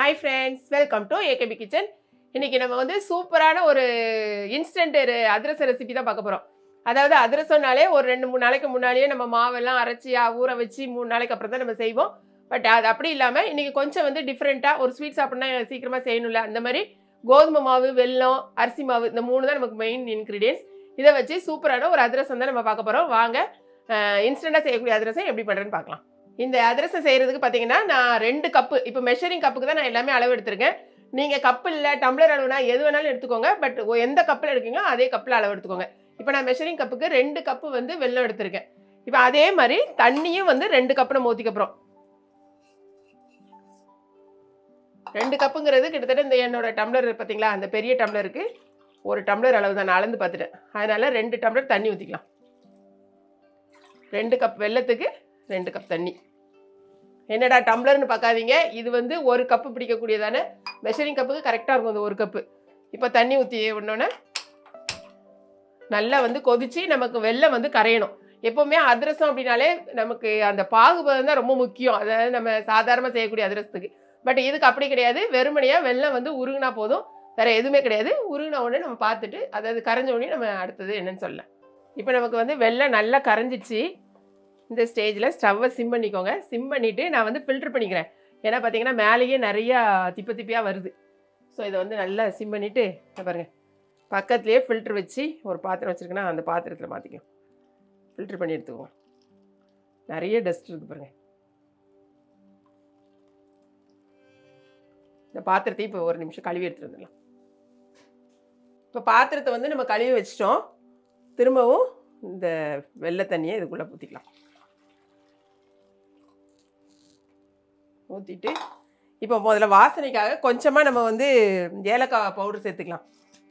hi friends welcome to AKP kitchen இன்னைக்கு நம்ம வந்து சூப்பரான ஒரு இன்ஸ்டன்ட் அதிரச ரெசிபி தான் பார்க்க போகிறோம் அதாவது அதிரசம்னாலே ஒரு ரெண்டு மூணு நாளைக்கு முன்னாடியே நம்ம மாவெல்லாம் அரைச்சி ஆ, ஊற வச்சு மூணு நாளைக்கு அப்புறம் தான் நம்ம செய்வோம் பட் அது அப்படி இல்லாமல் இன்னைக்கு கொஞ்சம் வந்து டிஃப்ரெண்ட்டாக ஒரு ஸ்வீட் சாப்பிட்னா சீக்கிரமாக செய்யணும்ல அந்த மாதிரி கோதுமை மாவு வெல்லம் அரிசி மாவு இந்த மூணு தான் நமக்கு மெயின் இன்க்ரீடியன்ஸ் இதை வச்சு சூப்பரான ஒரு அதிரசம் தான் நம்ம பார்க்க போகிறோம் வாங்க இன்ஸ்டண்ட்டாக செய்யக்கூடிய அதிரசம் எப்படி பண்ணுறேன்னு பார்க்கலாம் இந்த அதிரசம் செய்கிறதுக்கு பார்த்தீங்கன்னா நான் ரெண்டு கப்பு இப்போ மெஷரிங் கப்புக்கு தான் நான் எல்லாமே அளவு எடுத்திருக்கேன் நீங்கள் கப்பு இல்லை டம்ளர் அளவுனா எது வேணாலும் எடுத்துக்கோங்க பட் எந்த கப்பில் எடுக்கீங்களோ அதே கப்பில் அளவு எடுத்துக்கோங்க இப்போ நான் மெஷரிங் கப்புக்கு ரெண்டு கப்பு வந்து வெல்லம் எடுத்திருக்கேன் இப்போ அதே மாதிரி தண்ணியும் வந்து ரெண்டு கப்பு நம்ம ஊற்றிக்க போகிறோம் ரெண்டு கப்புங்கிறது கிட்டத்தட்ட இந்த என்னோட டம்ளர் பார்த்தீங்களா அந்த பெரிய டம்ளருக்கு ஒரு டம்ளர் அளவு தான் நான் அளந்து பார்த்துட்டேன் அதனால ரெண்டு டம்ளர் தண்ணி ஊற்றிக்கலாம் ரெண்டு கப் வெல்லத்துக்கு ரெண்டு கப் தண்ணி என்னடா டம்ளர்னு பார்க்காதீங்க இது வந்து ஒரு கப்பு பிடிக்கக்கூடியதான மெஷரிங் கப்புக்கு கரெக்டாக இருக்கும் அந்த ஒரு கப்பு இப்போ தண்ணி ஊற்றி விடணுன்னே நல்லா வந்து கொதிச்சு நமக்கு வெள்ளம் வந்து கரையணும் எப்போவுமே அதிரசம் அப்படின்னாலே நமக்கு அந்த பாகுபதம் தான் ரொம்ப முக்கியம் அதாவது நம்ம சாதாரணமாக செய்யக்கூடிய அதிரசத்துக்கு பட் இதுக்கு அப்படி கிடையாது வெறுமனையாக வெள்ளம் வந்து உருகுனா போதும் வேற எதுவுமே கிடையாது உருகின உடனே நம்ம பார்த்துட்டு அதாவது கரைஞ்ச உடனே நம்ம அடுத்தது என்னன்னு சொல்லலாம் இப்போ நமக்கு வந்து வெள்ளம் நல்லா கரைஞ்சிச்சு இந்த ஸ்டேஜில் ஸ்டவ்வை சிம் பண்ணிக்கோங்க சிம் பண்ணிவிட்டு நான் வந்து ஃபில்டர் பண்ணிக்கிறேன் ஏன்னா பார்த்தீங்கன்னா மேலேயே நிறையா திப்ப திப்பியாக வருது ஸோ இதை வந்து நல்லா சிம் பண்ணிவிட்டு பாருங்கள் பக்கத்துலேயே ஃபில்டர் வச்சு ஒரு பாத்திரம் வச்சுருக்கேன்னா அந்த பாத்திரத்தில் மாற்றிக்கலாம் ஃபில்டர் பண்ணி எடுத்துக்குவோம் நிறைய டஸ்ட் இருக்குது பாருங்கள் இந்த பாத்திரத்தையும் இப்போ ஒரு நிமிஷம் கழுவி எடுத்துட்டு வந்துடலாம் இப்போ பாத்திரத்தை வந்து நம்ம கழுவி வச்சிட்டோம் திரும்பவும் இந்த வெள்ளை தண்ணியை இதுக்குள்ளே ஊற்றிக்கலாம் ஊற்றிட்டு இப்போ முதல்ல வாசனைக்காக கொஞ்சமாக நம்ம வந்து ஏலக்காய் பவுடர் சேர்த்துக்கலாம்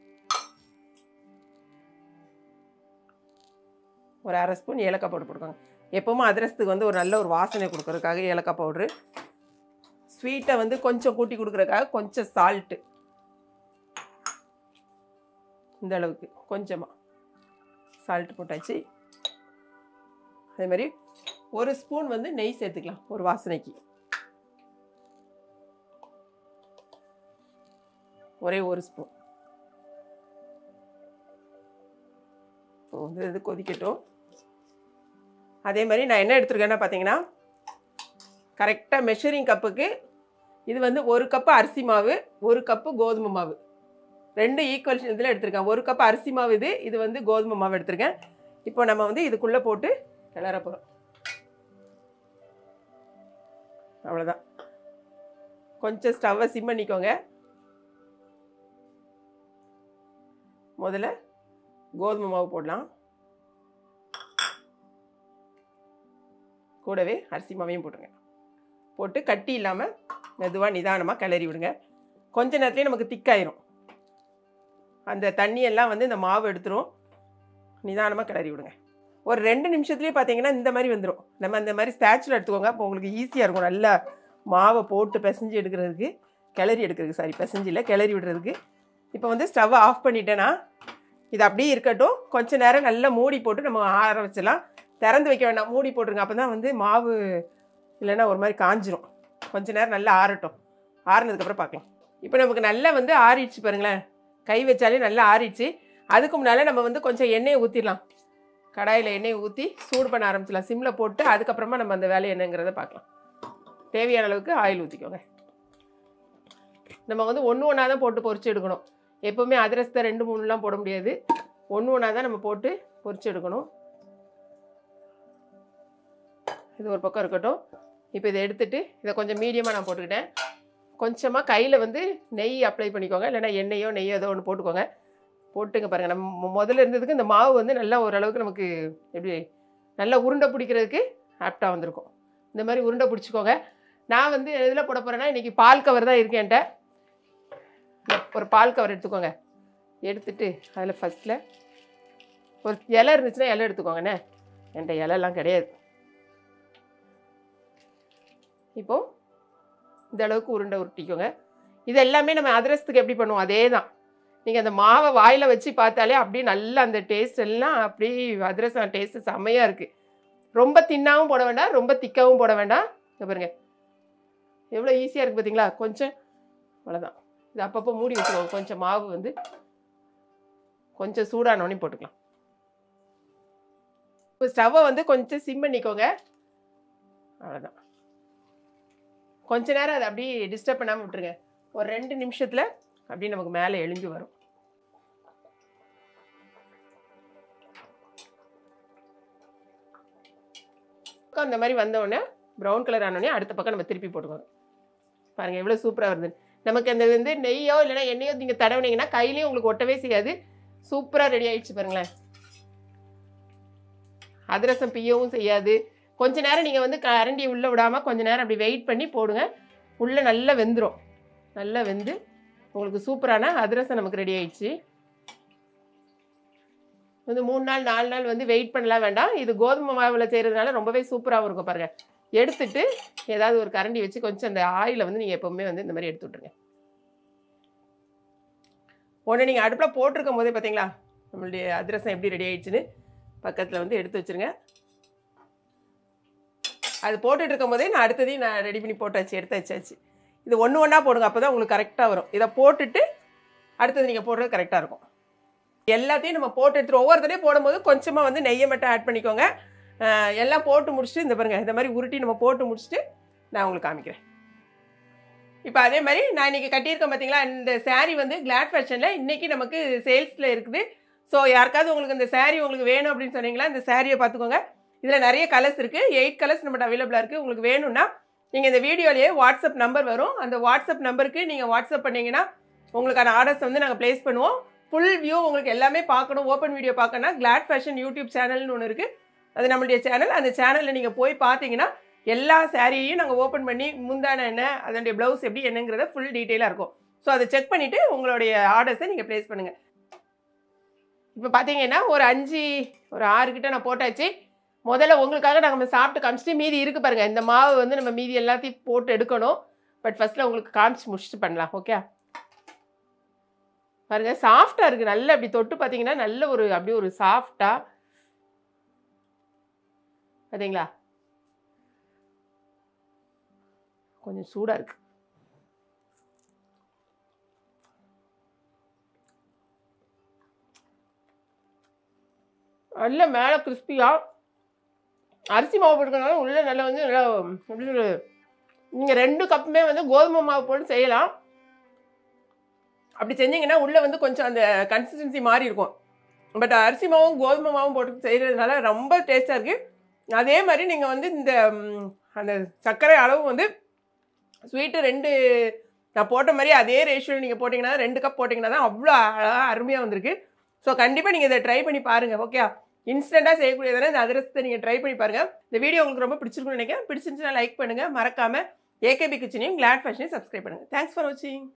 ஒரு அரை ஸ்பூன் ஏலக்காய் பவுடர் போட்டுக்கோங்க எப்போவுமே அதிரசத்துக்கு வந்து ஒரு நல்ல ஒரு வாசனை கொடுக்கறதுக்காக ஏலக்காய் பவுட்ரு ஸ்வீட்டை வந்து கொஞ்சம் கூட்டி கொடுக்குறதுக்காக கொஞ்சம் சால்ட்டு இந்த அளவுக்கு கொஞ்சமாக சால்ட் போட்டாச்சு அதே மாதிரி ஒரு ஸ்பூன் வந்து நெய் சேர்த்துக்கலாம் ஒரு வாசனைக்கு ஒரே ஒரு ஸ்பூன் இப்போ வந்து இது கொதிக்கட்டும் அதே மாதிரி நான் என்ன எடுத்துருக்கேன்னா பார்த்தீங்கன்னா கரெக்டாக மெஷரிங் கப்புக்கு இது வந்து ஒரு கப்பு அரிசி மாவு ஒரு கப்பு கோதுமை மாவு ரெண்டு ஈக்குவல் இதில் எடுத்திருக்கேன் ஒரு கப் அரிசி மாவு இது இது வந்து கோதுமை மாவு எடுத்திருக்கேன் இப்போ நம்ம வந்து இதுக்குள்ளே போட்டு கிளற போகிறோம் அவ்வளோதான் கொஞ்சம் ஸ்டவ்வை சிம் பண்ணிக்கோங்க முதல்ல கோதுமை மாவு போடலாம் கூடவே அரிசி மாவையும் போட்டுருங்க போட்டு கட்டி இல்லாமல் மெதுவாக நிதானமாக கிளறி விடுங்க கொஞ்ச நேரத்துலேயே நமக்கு திக்காயிரும் அந்த தண்ணியெல்லாம் வந்து இந்த மாவு எடுத்துரும் நிதானமாக கிளறி விடுங்க ஒரு ரெண்டு நிமிஷத்துலேயே பார்த்தீங்கன்னா இந்த மாதிரி வந்துடும் நம்ம அந்த மாதிரி ஸ்பேச்சுல எடுத்துக்கோங்க அப்போ உங்களுக்கு ஈஸியாக இருக்கும் நல்லா மாவை போட்டு பிசைஞ்சு எடுக்கிறதுக்கு கிளறி எடுக்கிறதுக்கு சாரி பிசைஞ்சில் கிளறி விடுறதுக்கு இப்போ வந்து ஸ்டவ்வை ஆஃப் பண்ணிட்டேன்னா இது அப்படியே இருக்கட்டும் கொஞ்ச நேரம் நல்லா மூடி போட்டு நம்ம ஆற வச்சிடலாம் திறந்து வைக்க வேண்டாம் மூடி போட்டுருங்க அப்போ தான் வந்து மாவு இல்லைன்னா ஒரு மாதிரி காஞ்சிரும் கொஞ்ச நேரம் நல்லா ஆறட்டும் ஆறுனதுக்கப்புறம் பார்க்கலாம் இப்போ நமக்கு நல்லா வந்து ஆறிடுச்சு பாருங்களேன் கை வச்சாலே நல்லா ஆறிடுச்சு அதுக்கு முன்னால் நம்ம வந்து கொஞ்சம் எண்ணெயை ஊற்றிடலாம் கடாயில் எண்ணெயை ஊற்றி சூடு பண்ண ஆரம்பிச்சிடலாம் சிம்மில் போட்டு அதுக்கப்புறமா நம்ம அந்த வேலை என்னங்கிறத பார்க்கலாம் தேவையான அளவுக்கு ஆயில் ஊற்றிக்கோங்க நம்ம வந்து ஒன்று ஒன்றா தான் போட்டு பொரிச்சு எடுக்கணும் எப்போவுமே அதிரசத்தை ரெண்டு மூணுலாம் போட முடியாது ஒன்று ஒன்றா தான் நம்ம போட்டு பொரிச்சு எடுக்கணும் இது ஒரு பக்கம் இருக்கட்டும் இப்போ இதை எடுத்துட்டு இதை கொஞ்சம் மீடியமாக நான் போட்டுக்கிட்டேன் கொஞ்சமாக கையில் வந்து நெய் அப்ளை பண்ணிக்கோங்க இல்லைன்னா எண்ணெயோ நெய்யோ ஏதோ ஒன்று போட்டுக்கோங்க போட்டுங்க பாருங்கள் நம்ம மொ- முதல்ல இருந்ததுக்கு இந்த மாவு வந்து நல்லா ஓரளவுக்கு நமக்கு எப்படி நல்லா உருண்டை பிடிக்கிறதுக்கு ஆப்டாக வந்திருக்கும் இந்த மாதிரி உருண்டை பிடிச்சிக்கோங்க நான் வந்து எதில் போட போகிறேன்னா இன்றைக்கி பால் கவர் தான் இருக்கு என்கிட்ட இந்த ஒரு பால் கவர் எடுத்துக்கோங்க எடுத்துட்டு அதில் ஃபஸ்ட்டில் ஒரு இலை இருந்துச்சுன்னா இலை எடுத்துக்கோங்கண்ணே என்கிட்ட இலைலாம் கிடையாது இப்போது இந்த அளவுக்கு உருண்டை உருட்டிக்கோங்க இது எல்லாமே நம்ம அதிரசத்துக்கு எப்படி பண்ணுவோம் அதே தான் நீங்கள் அந்த மாவை வாயில் வச்சு பார்த்தாலே அப்படியே நல்லா அந்த டேஸ்ட் எல்லாம் அப்படியே அதிரசம் டேஸ்ட்டு செம்மையாக இருக்குது ரொம்ப தின்னாவும் போட வேண்டாம் ரொம்ப திக்காவும் போட வேண்டாம் இங்க பாருங்க எவ்வளோ ஈஸியாக இருக்குது பார்த்தீங்களா கொஞ்சம் அவ்வளோதான் இது அப்பப்போ மூடி வச்சுருவோம் கொஞ்சம் மாவு வந்து கொஞ்சம் சூடானோடனே போட்டுக்கலாம் இப்போ ஸ்டவ்வை வந்து கொஞ்சம் சிம் பண்ணிக்கோங்க அவ்வளோதான் கொஞ்ச நேரம் அதை அப்படியே டிஸ்டர்ப் பண்ணாமல் விட்டுருங்க ஒரு ரெண்டு நிமிஷத்தில் அப்படியே நமக்கு மேலே எழும்பி வரும் பக்கம் அந்த மாதிரி வந்தோடனே ப்ரௌன் கலர் ஆனோடனே அடுத்த பக்கம் நம்ம திருப்பி போட்டுக்கோங்க பாருங்கள் எவ்வளோ சூப்பராக வருது நமக்கு அந்த வந்து நெய்யோ இல்லைன்னா எண்ணெயோ நீங்கள் தடவுனீங்கன்னா கையிலையும் உங்களுக்கு ஒட்டவே செய்யாது சூப்பராக ரெடி ஆயிடுச்சு பாருங்களேன் அதிரசம் பியவும் செய்யாது கொஞ்ச நேரம் நீங்கள் வந்து கரண்டியை உள்ளே விடாமல் கொஞ்ச நேரம் அப்படி வெயிட் பண்ணி போடுங்க உள்ளே நல்லா வெந்துடும் நல்லா வெந்து உங்களுக்கு சூப்பரான அதிரசம் நமக்கு ரெடி ஆயிடுச்சு வந்து மூணு நாள் நாலு நாள் வந்து வெயிட் பண்ணலாம் வேண்டாம் இது கோதுமை மாவில் செய்கிறதுனால ரொம்பவே சூப்பராகவும் இருக்கும் பாருங்கள் எடுத்துட்டு ஏதாவது ஒரு கரண்டி வச்சு கொஞ்சம் அந்த ஆயிலை வந்து நீங்கள் எப்போவுமே வந்து இந்த மாதிரி எடுத்து விட்ருங்க ஒன்று நீங்கள் அடுப்பில் போட்டிருக்கும் போதே பார்த்தீங்களா நம்மளுடைய அதிரசம் எப்படி ரெடி ஆயிடுச்சுன்னு பக்கத்தில் வந்து எடுத்து வச்சுருங்க அது போட்டுட்டு இருக்கும் போதே நான் அடுத்ததையும் நான் ரெடி பண்ணி போட்டாச்சு எடுத்து வச்சாச்சு இது ஒன்று ஒன்றா போடுங்க அப்போ தான் உங்களுக்கு கரெக்டாக வரும் இதை போட்டுட்டு அடுத்தது நீங்கள் போடுறது கரெக்டாக இருக்கும் எல்லாத்தையும் நம்ம போட்டு எடுத்துட்டு ஒவ்வொருத்தரையும் போடும்போது கொஞ்சமாக வந்து நெய்யை மட்டும் ஆட் பண்ணிக்கோங்க அஹ் எல்லாம் போட்டு முடிச்சுட்டு இந்த பாருங்க இந்த மாதிரி உருட்டி நம்ம போட்டு முடிச்சுட்டு நான் உங்களுக்கு காமிக்கிறேன் இப்போ அதே மாதிரி நான் இன்றைக்கி கட்டியிருக்கேன் பார்த்தீங்களா இந்த saree வந்து கிளாட் ஃபேஷனில் இன்றைக்கி நமக்கு சேல்ஸில் இருக்குது ஸோ யாருக்காவது உங்களுக்கு இந்த saree உங்களுக்கு வேணும் அப்படின்னு சொன்னீங்களா இந்த சாரியை பார்த்துக்கோங்க இதில் நிறைய கலர்ஸ் இருக்குது எயிட் கலர்ஸ் நம்மகிட்ட அவைலபிளாக இருக்குது உங்களுக்கு வேணும்னா நீங்கள் இந்த வீடியோலேயே வாட்ஸ்அப் நம்பர் வரும் அந்த வாட்ஸ்அப் நம்பருக்கு நீங்கள் வாட்ஸ்அப் பண்ணீங்கன்னா உங்களுக்கான ஆர்டர்ஸ் வந்து நாங்கள் ப்ளேஸ் பண்ணுவோம் ஃபுல் வியூ உங்களுக்கு எல்லாமே பார்க்கணும் ஓப்பன் வீடியோ பார்க்கணும்னா கிளாட் ஃபேஷன் யூடியூப் சேனல்னு ஒன்று இருக்குது அது நம்மளுடைய சேனல் அந்த சேனலில் நீங்கள் போய் பார்த்தீங்கன்னா எல்லா சாரியையும் நாங்கள் ஓப்பன் பண்ணி முந்தான என்ன அதனுடைய ப்ளவுஸ் எப்படி என்னங்கிறத ஃபுல் டீட்டெயிலாக இருக்கும் ஸோ அதை செக் பண்ணிவிட்டு உங்களுடைய ஆர்டர்ஸை நீங்கள் ப்ளேஸ் பண்ணுங்கள் இப்போ பார்த்தீங்கன்னா ஒரு அஞ்சு ஒரு ஆறு கிட்ட நான் போட்டாச்சு முதல்ல உங்களுக்காக நம்ம சாப்பிட்டு காமிச்சிட்டு மீதி இருக்குது பாருங்கள் இந்த மாவு வந்து நம்ம மீதி எல்லாத்தையும் போட்டு எடுக்கணும் பட் ஃபஸ்ட்டில் உங்களுக்கு காமிச்சு முடிச்சுட்டு பண்ணலாம் ஓகே பாருங்கள் சாஃப்டாக இருக்குது நல்ல அப்படி தொட்டு பார்த்தீங்கன்னா நல்ல ஒரு அப்படியே ஒரு சாஃப்டாக பார்த்தீங்களா கொஞ்சம் சூடாக இருக்கு நல்ல மேலே கிறிஸ்பியாக அரிசி மாவு போட்டுக்கனால உள்ளே நல்லா வந்து நல்லா எப்படி சொல்றது நீங்கள் ரெண்டு கப்புமே வந்து கோதுமை மாவு போட்டு செய்யலாம் அப்படி செஞ்சீங்கன்னா உள்ளே வந்து கொஞ்சம் அந்த கன்சிஸ்டன்சி மாறி இருக்கும் பட் அரிசி மாவும் கோதுமை மாவும் போட்டு செய்கிறதுனால ரொம்ப டேஸ்ட்டாக இருக்குது அதே மாதிரி நீங்கள் வந்து இந்த ம், அந்த சர்க்கரை அளவு வந்து ஸ்வீட்டு ரெண்டு நான் போட்ட மாதிரி அதே ரேஷியோவில் நீங்கள் போட்டிங்கன்னா ரெண்டு கப் போட்டிங்கன்னா தான் அவ்வளோ அழகாக அருமையாக வந்திருக்கு ஸோ கண்டிப்பாக நீங்கள் இதை ட்ரை பண்ணி பாருங்கள் ஓகே இன்ஸ்டண்ட்டாக செய்யக்கூடியதான இந்த அதிரசத்தை நீங்கள் ட்ரை பண்ணி பாருங்கள் இந்த வீடியோ உங்களுக்கு ரொம்ப பிடிச்சிருக்குன்னு நினைக்கிறேன் பிடிச்சிருந்துச்சுன்னா லைக் பண்ணுங்கள் மறக்காமல் ஏகேபி கிச்சனையும் கிளாட் ஃபேஷனையும் சப்ஸ்கிரைப் பண்ணுங்கள் தேங்க்ஸ் ஃபார் வாட்சிங்